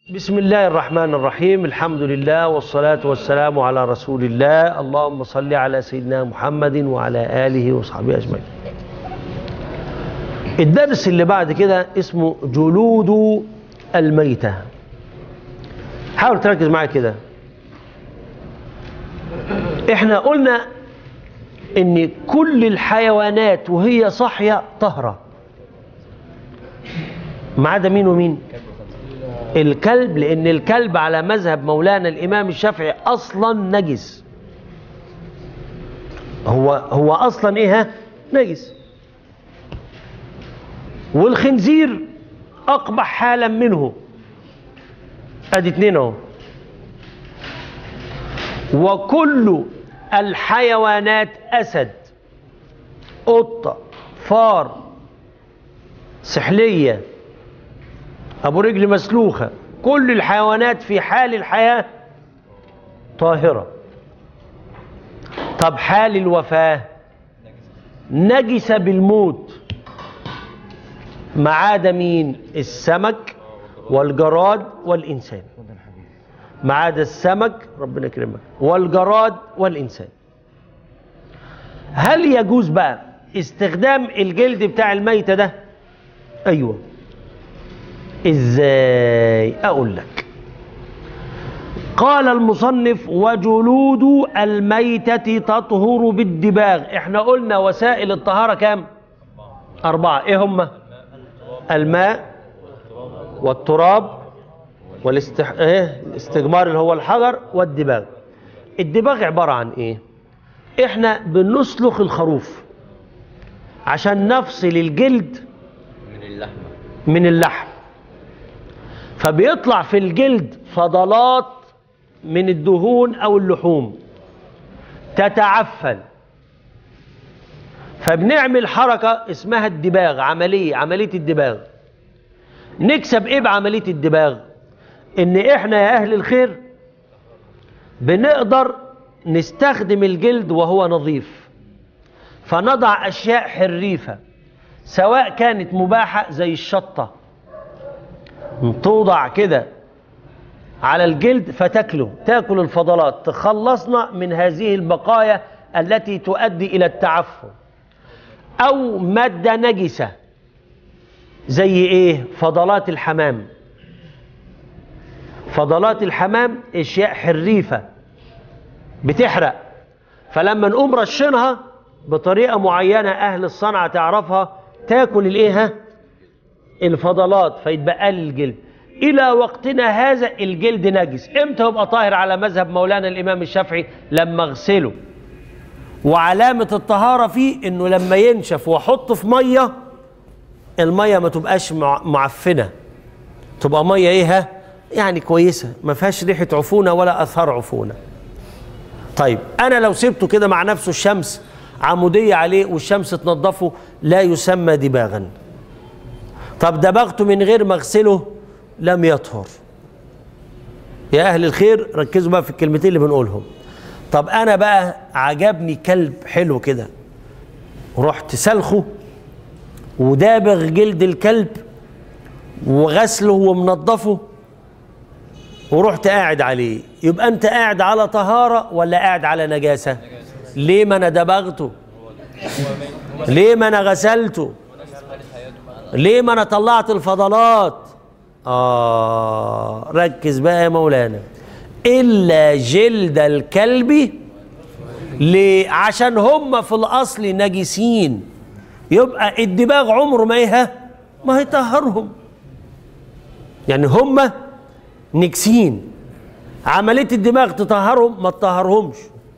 بسم الله الرحمن الرحيم الحمد لله والصلاة والسلام على رسول الله اللهم صل على سيدنا محمد وعلى آله وصحبه أجمعين الدرس اللي بعد كده اسمه جلود الميتة حاول تركز معايا كده احنا قلنا ان كل الحيوانات وهي صاحية طهرة ما عدا مين ومين الكلب لان الكلب على مذهب مولانا الامام الشافعي اصلا نجس هو هو اصلا ايه ها نجس والخنزير اقبح حالا منه ادي اتنين اهو وكل الحيوانات اسد قطه فار سحليه ابو رجل مسلوخه كل الحيوانات في حال الحياه طاهره طب حال الوفاه نجس بالموت ما عدا مين السمك والجراد والانسان ما عدا السمك ربنا يكرمك والجراد والانسان هل يجوز بقى استخدام الجلد بتاع الميتة ده ايوه ازاي اقول لك قال المصنف وجلود الميتة تطهر بالدباغ احنا قلنا وسائل الطهارة كام اربعة ايه هم الماء والتراب والاستح... ايه الاستجمار اللي هو الحجر والدباغ الدباغ عبارة عن ايه احنا بنسلخ الخروف عشان نفصل الجلد من اللحمة من اللحم فبيطلع في الجلد فضلات من الدهون او اللحوم تتعفن فبنعمل حركة اسمها الدباغ عملية عملية الدباغ نكسب ايه بعملية الدباغ ان احنا يا اهل الخير بنقدر نستخدم الجلد وهو نظيف فنضع اشياء حريفة سواء كانت مباحة زي الشطة توضع كده على الجلد فتاكله تاكل الفضلات تخلصنا من هذه البقايا التي تؤدي الى التعفن او ماده نجسه زي ايه فضلات الحمام فضلات الحمام اشياء حريفه بتحرق فلما نقوم رشنها بطريقه معينه اهل الصنعه تعرفها تاكل الايه ها الفضلات فيتبقى لي الجلد الى وقتنا هذا الجلد نجس امتى يبقى طاهر على مذهب مولانا الامام الشافعي لما اغسله وعلامه الطهاره فيه انه لما ينشف واحطه في ميه الميه ما تبقاش مع- معفنه تبقى ميه ايه ها يعني كويسه ما فيهاش ريحه عفونه ولا اثار عفونه طيب انا لو سبته كده مع نفسه الشمس عموديه عليه والشمس تنضفه لا يسمى دباغا طب دبغته من غير ما اغسله لم يطهر يا اهل الخير ركزوا بقى في الكلمتين اللي بنقولهم طب انا بقى عجبني كلب حلو كده رحت سلخه ودابغ جلد الكلب وغسله ومنضفه ورحت قاعد عليه يبقى انت قاعد على طهارة ولا قاعد على نجاسة ليه ما انا دبغته ليه ما انا غسلته ليه ما انا طلعت الفضلات اه ركز بقى يا مولانا الا جلد الكلب ليه عشان هم في الاصل نجسين يبقى الدباغ عمره ما ايه ما هيطهرهم يعني هم نجسين عمليه الدماغ تطهرهم ما تطهرهمش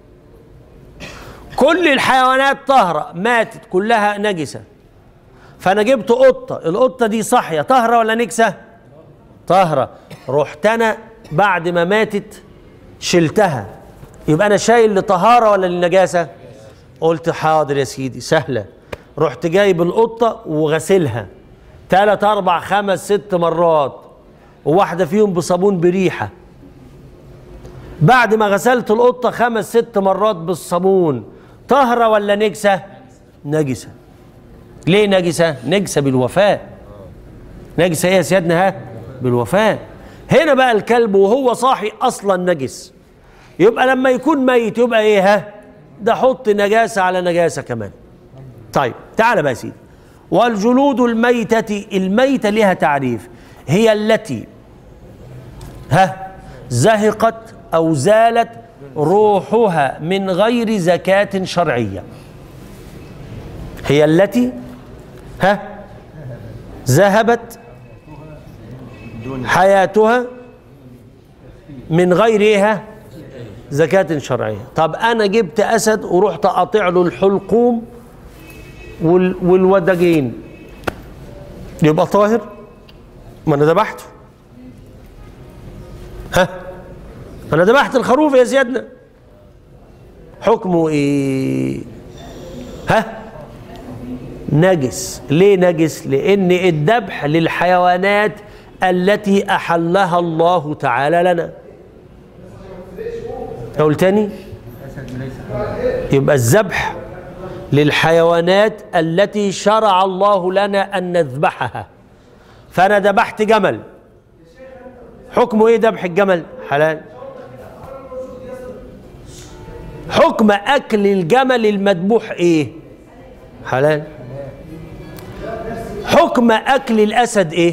كل الحيوانات طاهره ماتت كلها نجسه فانا جبت قطه القطه دي صاحيه طاهره ولا نجسه طاهره رحت انا بعد ما ماتت شلتها يبقى انا شايل لطهاره ولا للنجاسه قلت حاضر يا سيدي سهله رحت جايب القطه وغسلها ثلاث اربع خمس ست مرات وواحده فيهم بصابون بريحه بعد ما غسلت القطه خمس ست مرات بالصابون طهره ولا نجسه نجسه ليه نجسه نجسه بالوفاه نجسه ايه يا سيادنا ها بالوفاه هنا بقى الكلب وهو صاحي اصلا نجس يبقى لما يكون ميت يبقى ايه ها ده حط نجاسه على نجاسه كمان طيب تعال بقى يا سيدي والجلود الميتة الميتة لها تعريف هي التي ها زهقت أو زالت روحها من غير زكاة شرعية هي التي ها ذهبت حياتها من غير ايه زكاة شرعية طب أنا جبت أسد ورحت قاطع له الحلقوم وال والودجين يبقى طاهر ما أنا ذبحته ها أنا ذبحت الخروف يا سيادنا حكمه إيه ها نجس ليه نجس لأن الذبح للحيوانات التي أحلها الله تعالى لنا أقول تاني يبقى الذبح للحيوانات التي شرع الله لنا أن نذبحها فأنا ذبحت جمل حكمه إيه ذبح الجمل حلال حكم أكل الجمل المذبوح إيه حلال حكم أكل الأسد إيه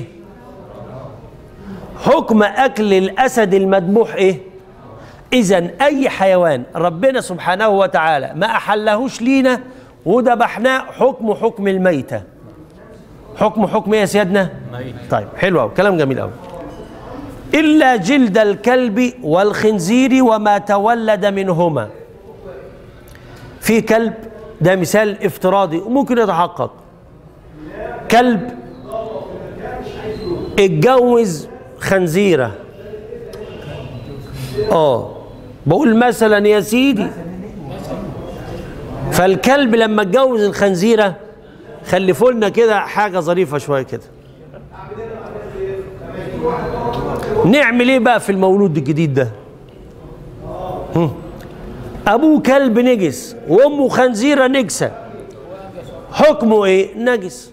حكم أكل الأسد المذبوح إيه إذا أي حيوان ربنا سبحانه وتعالى ما أحلهوش لينا وذبحناه حكم حكم الميتة حكم حكم إيه يا سيادنا طيب حلو أوي كلام جميل أوي إلا جلد الكلب والخنزير وما تولد منهما في كلب ده مثال افتراضي وممكن يتحقق كلب اتجوز خنزيرة اه بقول مثلا يا سيدي فالكلب لما اتجوز الخنزيرة خلفوا لنا كده حاجة ظريفة شوية كده نعمل ايه بقى في المولود الجديد ده هم. ابوه كلب نجس وامه خنزيرة نجسة حكمه ايه نجس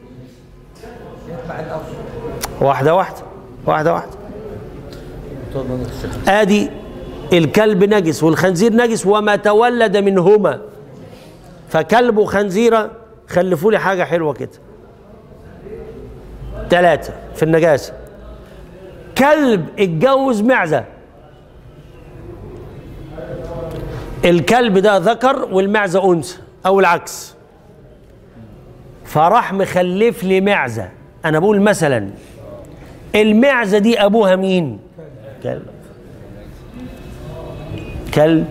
واحدة واحدة واحدة واحدة ادي الكلب نجس والخنزير نجس وما تولد منهما فكلب وخنزيرة خلفوا لي حاجة حلوة كده ثلاثة في النجاسة كلب اتجوز معزة الكلب ده ذكر والمعزة أنثى أو العكس فراح مخلف لي معزة أنا بقول مثلا المعزة دي أبوها مين؟ كلب كلب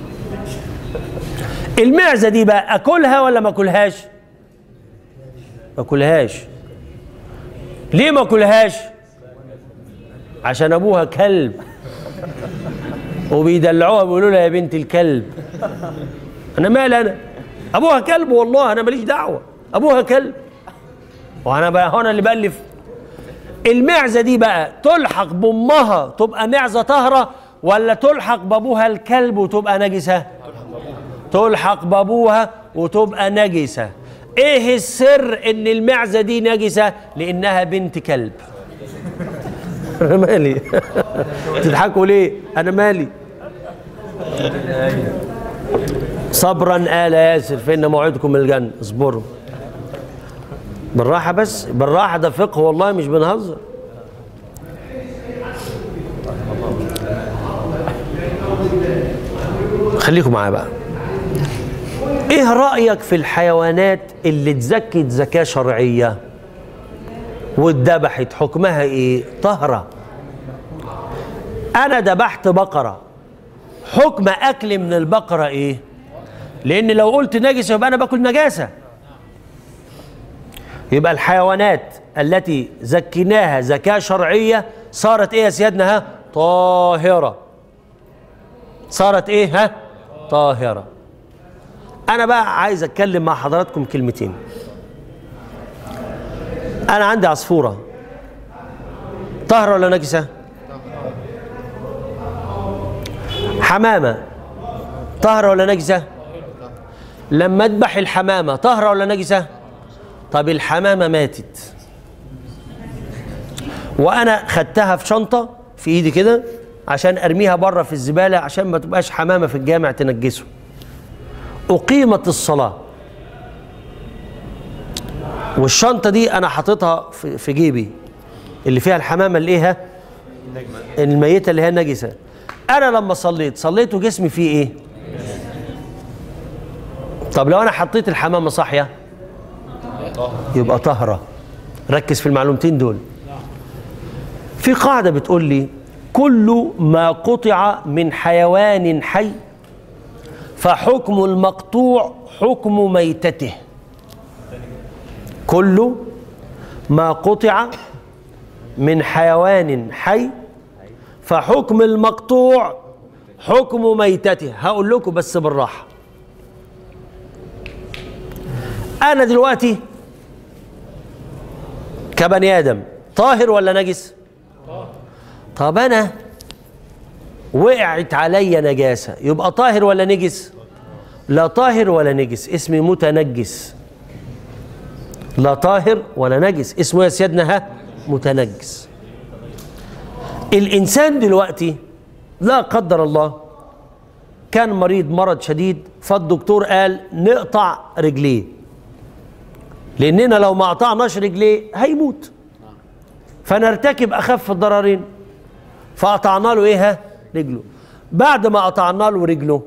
المعزة دي بقى أكلها ولا ما أكلهاش؟ ما أكلهاش ليه ما أكلهاش؟ عشان أبوها كلب وبيدلعوها بيقولوا لها يا بنت الكلب أنا مال أنا أبوها كلب والله أنا ماليش دعوة أبوها كلب وأنا بقى هنا اللي بألف المعزة دي بقى تلحق بأمها تبقى معزة طاهرة ولا تلحق بأبوها الكلب وتبقى نجسة تلحق بأبوها وتبقى نجسة ايه السر ان المعزة دي نجسة لانها بنت كلب انا مالي تضحكوا ليه انا مالي صبرا آل ياسر فإن موعدكم الجنة اصبروا بالراحة بس بالراحة ده فقه والله مش بنهزر خليكم معايا بقى ايه رأيك في الحيوانات اللي اتزكت زكاة شرعية واتذبحت حكمها ايه طهرة انا ذبحت بقرة حكم اكل من البقرة ايه لان لو قلت نجس يبقى انا باكل نجاسة يبقى الحيوانات التي زكيناها زكاة شرعية صارت ايه يا سيادنا ها طاهرة صارت ايه ها طاهرة انا بقى عايز اتكلم مع حضراتكم كلمتين انا عندي عصفورة طاهرة ولا نجسة حمامة طاهرة ولا نجسة لما اذبح الحمامة طاهرة ولا نجسة طب الحمامة ماتت وأنا خدتها في شنطة في ايدي كده عشان ارميها بره في الزباله عشان ما تبقاش حمامه في الجامع تنجسه اقيمت الصلاه والشنطه دي انا حاططها في في جيبي اللي فيها الحمامه اللي ايه ها؟ الميته اللي هي النجسه انا لما صليت صليت وجسمي فيه ايه طب لو انا حطيت الحمامه صاحيه يبقى طهره ركز في المعلومتين دول في قاعده بتقول لي كل ما قطع من حيوان حي فحكم المقطوع حكم ميتته كل ما قطع من حيوان حي فحكم المقطوع حكم ميتته هقول لكم بس بالراحه انا دلوقتي كبني ادم طاهر ولا نجس طب انا وقعت عليا نجاسه يبقى طاهر ولا نجس لا طاهر ولا نجس اسمي متنجس لا طاهر ولا نجس اسمه يا سيادنا ها متنجس الانسان دلوقتي لا قدر الله كان مريض مرض شديد فالدكتور قال نقطع رجليه لاننا لو ما قطعناش رجليه هيموت فنرتكب اخف الضررين فقطعنا له ايه ها رجله بعد ما قطعنا له رجله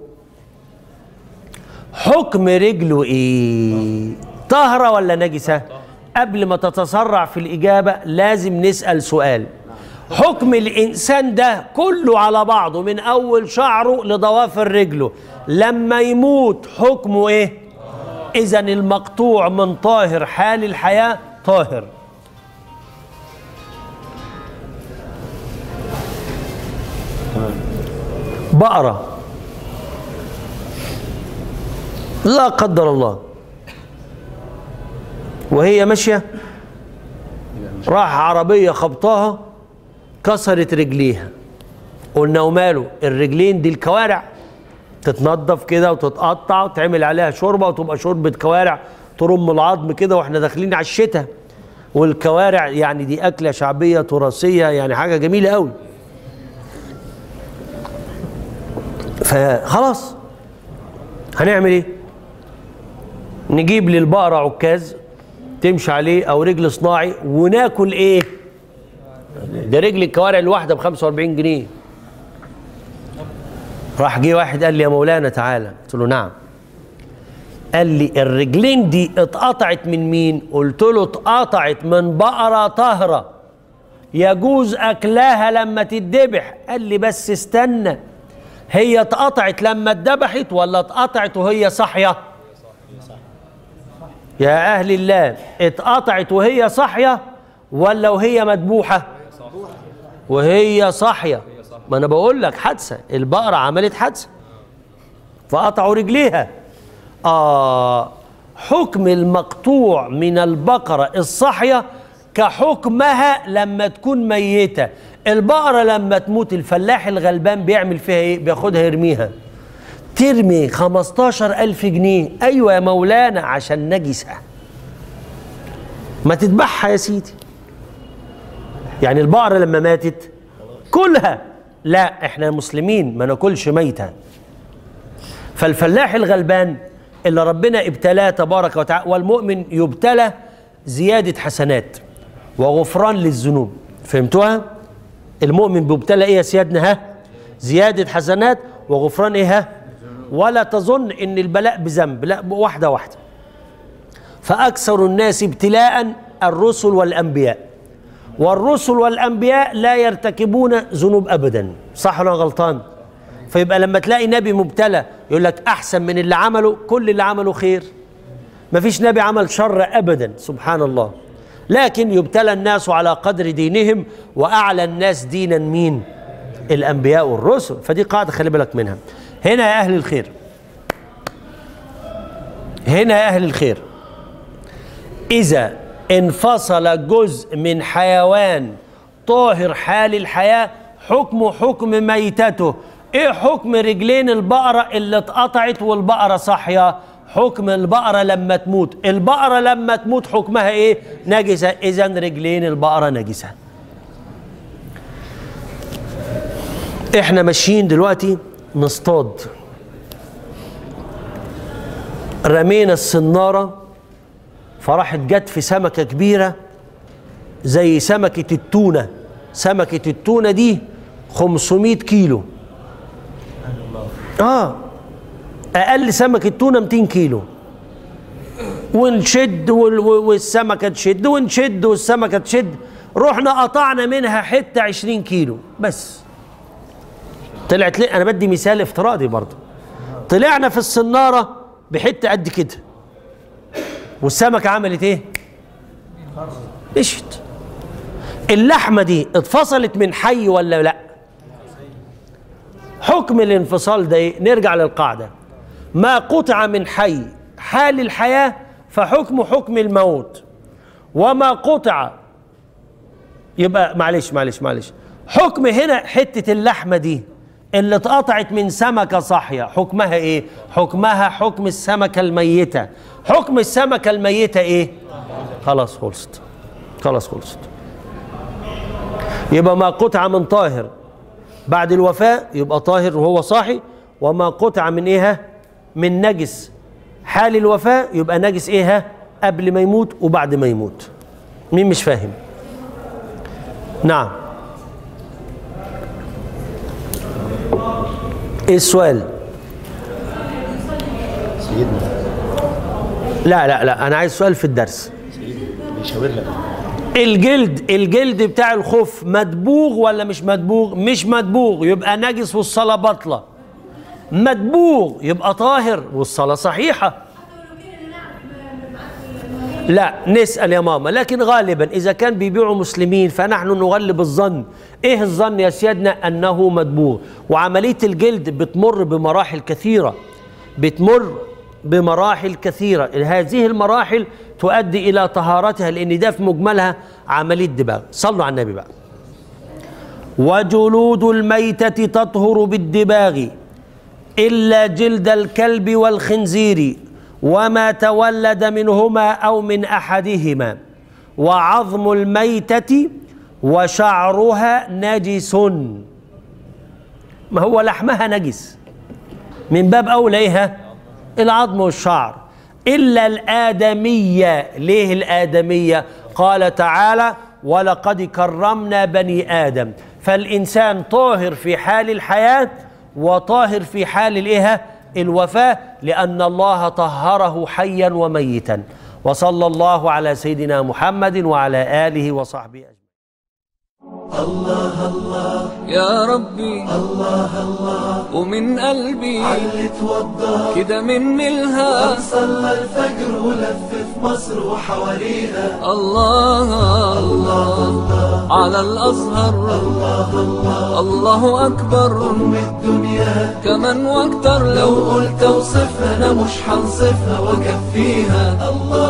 حكم رجله ايه طهره ولا نجسه قبل ما تتسرع في الاجابه لازم نسال سؤال حكم الانسان ده كله على بعضه من اول شعره لضوافر رجله لما يموت حكمه ايه اذا المقطوع من طاهر حال الحياه طاهر بقرة لا قدر الله وهي ماشية راح عربية خبطاها كسرت رجليها قلنا وماله الرجلين دي الكوارع تتنضف كده وتتقطع وتعمل عليها شوربة وتبقى شوربة كوارع ترم العظم كده واحنا داخلين على الشتاء والكوارع يعني دي أكلة شعبية تراثية يعني حاجة جميلة قوي فخلاص هنعمل ايه نجيب للبقرة عكاز تمشي عليه او رجل صناعي وناكل ايه ده رجل الكوارع الواحدة ب 45 جنيه راح جه واحد قال لي يا مولانا تعالى قلت له نعم قال لي الرجلين دي اتقطعت من مين قلت له اتقطعت من بقرة طاهرة يجوز اكلها لما تتذبح قال لي بس استنى هي اتقطعت لما اتذبحت ولا اتقطعت وهي صاحيه يا اهل الله اتقطعت وهي صاحيه ولا وهي مذبوحه وهي صاحيه ما انا بقول لك حادثه البقره عملت حادثه فقطعوا رجليها اه حكم المقطوع من البقره الصاحيه كحكمها لما تكون ميته البقرة لما تموت الفلاح الغلبان بيعمل فيها ايه بياخدها يرميها ترمي خمستاشر ألف جنيه أيوة يا مولانا عشان نجسة ما تذبحها يا سيدي يعني البقرة لما ماتت كلها لا احنا مسلمين ما ناكلش ميتة فالفلاح الغلبان اللي ربنا ابتلاه تبارك وتعالى والمؤمن يبتلى زيادة حسنات وغفران للذنوب فهمتوها؟ المؤمن بيبتلى ايه يا سيادنا ها زيادة حسنات وغفران ايه ها ولا تظن ان البلاء بذنب لا واحدة واحدة فأكثر الناس ابتلاء الرسل والأنبياء والرسل والأنبياء لا يرتكبون ذنوب أبدا صح ولا غلطان فيبقى لما تلاقي نبي مبتلى يقول لك أحسن من اللي عمله كل اللي عمله خير مفيش نبي عمل شر أبدا سبحان الله لكن يبتلى الناس على قدر دينهم واعلى الناس دينا مين الانبياء والرسل فدي قاعده خلي بالك منها هنا يا اهل الخير هنا يا اهل الخير اذا انفصل جزء من حيوان طاهر حال الحياه حكمه حكم ميتته ايه حكم رجلين البقره اللي اتقطعت والبقره صاحيه حكم البقرة لما تموت البقرة لما تموت حكمها ايه نجسة اذا رجلين البقرة نجسة احنا ماشيين دلوقتي نصطاد رمينا الصنارة فراحت جت في سمكة كبيرة زي سمكة التونة سمكة التونة دي 500 كيلو اه اقل سمكة تونة 200 كيلو ونشد وال- والسمكة تشد ونشد والسمكة تشد رحنا قطعنا منها حتة 20 كيلو بس طلعت لي انا بدي مثال افتراضي برضه طلعنا في الصنارة بحتة قد كده والسمكة عملت ايه مشت اللحمة دي اتفصلت من حي ولا لا حكم الانفصال ده ايه نرجع للقاعدة ما قطع من حي حال الحياة فحكمه حكم الموت وما قطع يبقى معلش معلش معلش حكم هنا حتة اللحمة دي اللي اتقطعت من سمكة صاحية حكمها ايه حكمها حكم السمكة الميتة حكم السمكة الميتة ايه خلاص خلصت خلاص خلصت يبقى ما قطع من طاهر بعد الوفاة يبقى طاهر وهو صاحي وما قطع من ايه ها؟ من نجس حال الوفاة يبقى نجس ايه ها؟ قبل ما يموت وبعد ما يموت مين مش فاهم نعم ايه السؤال سيدنا لا لا لا انا عايز سؤال في الدرس بيشاور لك الجلد الجلد بتاع الخف مدبوغ ولا مش مدبوغ مش مدبوغ يبقى نجس والصلاة باطلة مدبوغ يبقى طاهر والصلاة صحيحة لا نسأل يا ماما لكن غالبا إذا كان بيبيعوا مسلمين فنحن نغلب الظن إيه الظن يا سيادنا أنه مدبوغ وعملية الجلد بتمر بمراحل كثيرة بتمر بمراحل كثيرة هذه المراحل تؤدي إلى طهارتها لأن ده في مجملها عملية دباغ صلوا على النبي بقى وجلود الميتة تطهر بالدباغ إلا جلد الكلب والخنزير وما تولد منهما أو من أحدهما وعظم الميتة وشعرها نجس ما هو لحمها نجس من باب أولى إيه العظم والشعر إلا الآدمية ليه الآدمية قال تعالى ولقد كرمنا بني آدم فالإنسان طاهر في حال الحياة وطاهر في حال الإيه الوفاة لأن الله طهره حيا وميتا وصلى الله على سيدنا محمد وعلى آله وصحبه أجمعين يا ربي الله الله ومن قلبي اللي توضى كده من ملها صلى الفجر ولف في مصر وحواليها الله الله على الأزهر الله أكبر أم الدنيا كمان واكتر لو لو قلت اوصفها انا مش هنصفها واكفيها الله